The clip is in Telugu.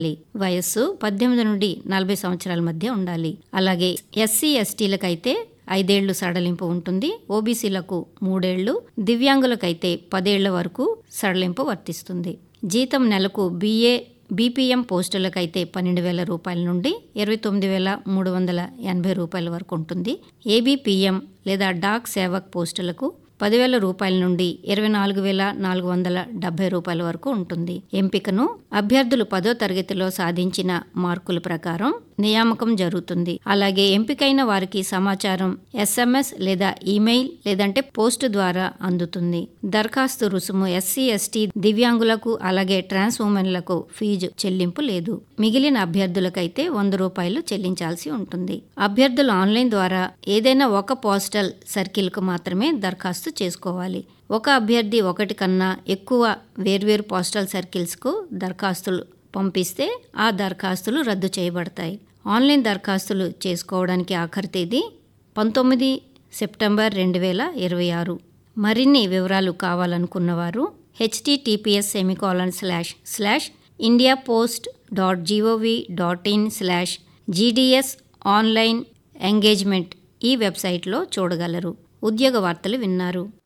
ఉండాలి వయస్సు పద్దెనిమిది నుండి నలభై సంవత్సరాల మధ్య ఉండాలి అలాగే ఎస్సీ ఎస్టీలకైతే ఐదేళ్లు సడలింపు ఉంటుంది ఓబీసీలకు మూడేళ్లు దివ్యాంగులకైతే పదేళ్ల వరకు సడలింపు వర్తిస్తుంది జీతం నెలకు బీఏ బీపీఎం పోస్టులకైతే పన్నెండు వేల రూపాయల నుండి ఇరవై తొమ్మిది వేల మూడు వందల ఎనభై రూపాయల వరకు ఉంటుంది ఏబీపీఎం లేదా డాక్ సేవక్ పోస్టులకు పదివేల రూపాయల నుండి ఇరవై నాలుగు వేల నాలుగు వందల డెబ్బై రూపాయల వరకు ఉంటుంది ఎంపికను అభ్యర్థులు పదో తరగతిలో సాధించిన మార్కుల ప్రకారం నియామకం జరుగుతుంది అలాగే ఎంపికైన వారికి సమాచారం ఎస్ఎంఎస్ లేదా ఈమెయిల్ లేదంటే పోస్ట్ ద్వారా అందుతుంది దరఖాస్తు రుసుము ఎస్సీ ఎస్టీ దివ్యాంగులకు అలాగే ట్రాన్స్ ఉమెన్లకు ఫీజు చెల్లింపు లేదు మిగిలిన అభ్యర్థులకైతే వంద రూపాయలు చెల్లించాల్సి ఉంటుంది అభ్యర్థులు ఆన్లైన్ ద్వారా ఏదైనా ఒక పోస్టల్ సర్కిల్కు మాత్రమే దరఖాస్తు చేసుకోవాలి ఒక అభ్యర్థి ఒకటి కన్నా ఎక్కువ వేర్వేరు పోస్టల్ సర్కిల్స్కు దరఖాస్తులు పంపిస్తే ఆ దరఖాస్తులు రద్దు చేయబడతాయి ఆన్లైన్ దరఖాస్తులు చేసుకోవడానికి ఆఖరి తేదీ పంతొమ్మిది సెప్టెంబర్ రెండు వేల ఇరవై ఆరు మరిన్ని వివరాలు కావాలనుకున్నవారు HTTPS semicolon slash slash India post dot gov dot in slash GDS online engagement ఈ వెబ్సైట్లో చూడగలరు ఉద్యోగ వార్తలు విన్నారు